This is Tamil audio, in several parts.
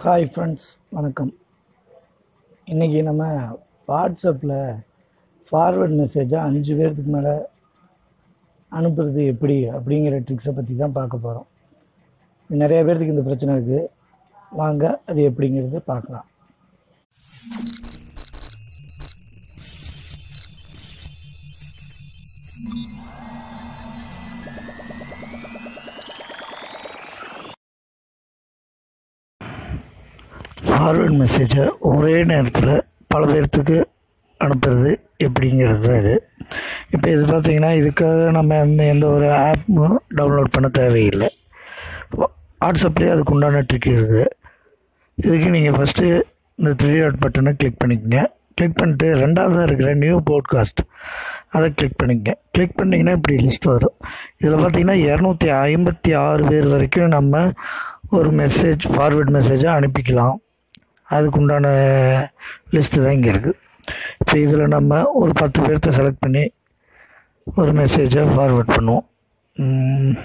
ஹாய் ஃப்ரெண்ட்ஸ் வணக்கம் இன்றைக்கி நம்ம வாட்ஸ்அப்பில் ஃபார்வர்ட் மெசேஜை அஞ்சு பேர்த்துக்கு மேலே அனுப்புறது எப்படி அப்படிங்கிற ட்ரிக்ஸை பற்றி தான் பார்க்க போகிறோம் நிறைய பேர்த்துக்கு இந்த பிரச்சனை இருக்குது வாங்க அது எப்படிங்கிறது பார்க்கலாம் ஃபார்வர்ட் மெசேஜை ஒரே நேரத்தில் பல பேர்த்துக்கு அனுப்புறது எப்படிங்கிறது தான் இது இப்போ இது பார்த்திங்கன்னா இதுக்காக நம்ம எந்த எந்த ஒரு ஆப்பும் டவுன்லோட் பண்ண தேவையில்லை வாட்ஸ்அப்லேயே அதுக்கு உண்டான ட்ரிக் இருக்குது இதுக்கு நீங்கள் ஃபஸ்ட்டு இந்த த்ரீ டாட் பட்டனை கிளிக் பண்ணிக்கங்க கிளிக் பண்ணிட்டு ரெண்டாவதாக இருக்கிற நியூ போட்காஸ்ட் அதை கிளிக் பண்ணிக்கங்க கிளிக் பண்ணிங்கன்னா இப்படி லிஸ்ட் வரும் இதில் பார்த்தீங்கன்னா இரநூத்தி ஐம்பத்தி ஆறு பேர் வரைக்கும் நம்ம ஒரு மெசேஜ் ஃபார்வர்ட் மெசேஜை அனுப்பிக்கலாம் அதுக்கு உண்டான லிஸ்ட்டு தான் இங்கே இருக்குது இப்போ இதில் நம்ம ஒரு பத்து பேர்த்த செலக்ட் பண்ணி ஒரு மெசேஜை ஃபார்வர்ட் பண்ணுவோம் உம்,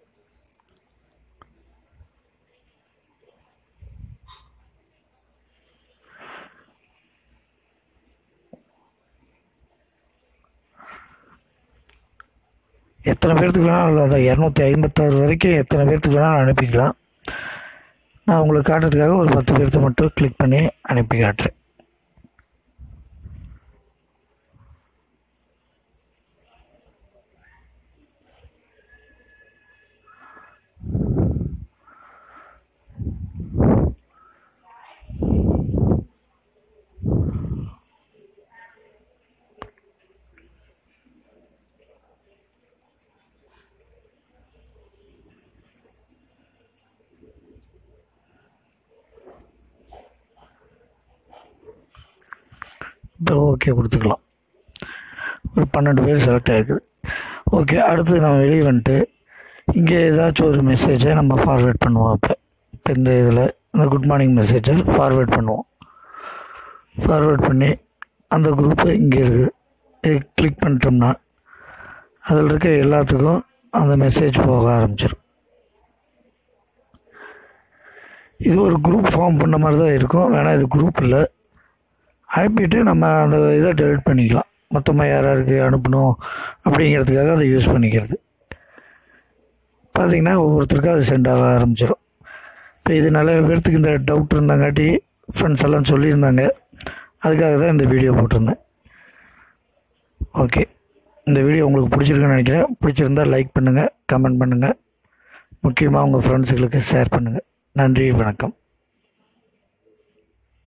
எத்தனை பேர்த்துக்கு வேணாலும் அதான் இரநூத்தி ஐம்பத்தாறு வரைக்கும் எத்தனை பேர்த்துக்கு வேணாலும் அனுப்பிக்கலாம் நான் உங்களுக்கு காட்டுறதுக்காக ஒரு பத்து பேர்த்த மட்டும் கிளிக் பண்ணி அனுப்பி காட்டுறேன் இப்போ ஓகே கொடுத்துக்கலாம் ஒரு பன்னெண்டு பேர் செலக்ட் ஆகிருக்குது ஓகே அடுத்து நம்ம வெளியே வந்துட்டு இங்கே ஏதாச்சும் ஒரு மெசேஜை நம்ம ஃபார்வேர்ட் பண்ணுவோம் இப்போ இப்போ இந்த இதில் இந்த குட் மார்னிங் மெசேஜை ஃபார்வேர்ட் பண்ணுவோம் ஃபார்வேர்ட் பண்ணி அந்த குரூப்பு இங்கே இருக்குது இது கிளிக் பண்ணிட்டோம்னா அதில் இருக்க எல்லாத்துக்கும் அந்த மெசேஜ் போக ஆரம்பிச்சிடும் இது ஒரு குரூப் ஃபார்ம் பண்ண மாதிரி தான் இருக்கும் வேணால் இது குரூப் இல்லை அனுப்பிட்டு நம்ம அந்த இதை டெலிட் பண்ணிக்கலாம் மொத்தமாக யார் யாருக்கு அனுப்பணும் அப்படிங்கிறதுக்காக அதை யூஸ் பண்ணிக்கிறது பார்த்தீங்கன்னா ஒவ்வொருத்தருக்கும் அது சென்ட் ஆக ஆரம்பிச்சிடும் இப்போ இது நிறைய பேர்த்துக்கு இந்த டவுட் இருந்தாங்காட்டி ஃப்ரெண்ட்ஸ் எல்லாம் சொல்லியிருந்தாங்க அதுக்காக தான் இந்த வீடியோ போட்டிருந்தேன் ஓகே இந்த வீடியோ உங்களுக்கு பிடிச்சிருக்குன்னு நினைக்கிறேன் பிடிச்சிருந்தா லைக் பண்ணுங்கள் கமெண்ட் பண்ணுங்கள் முக்கியமாக உங்கள் ஃப்ரெண்ட்ஸுகளுக்கு ஷேர் பண்ணுங்கள் நன்றி வணக்கம்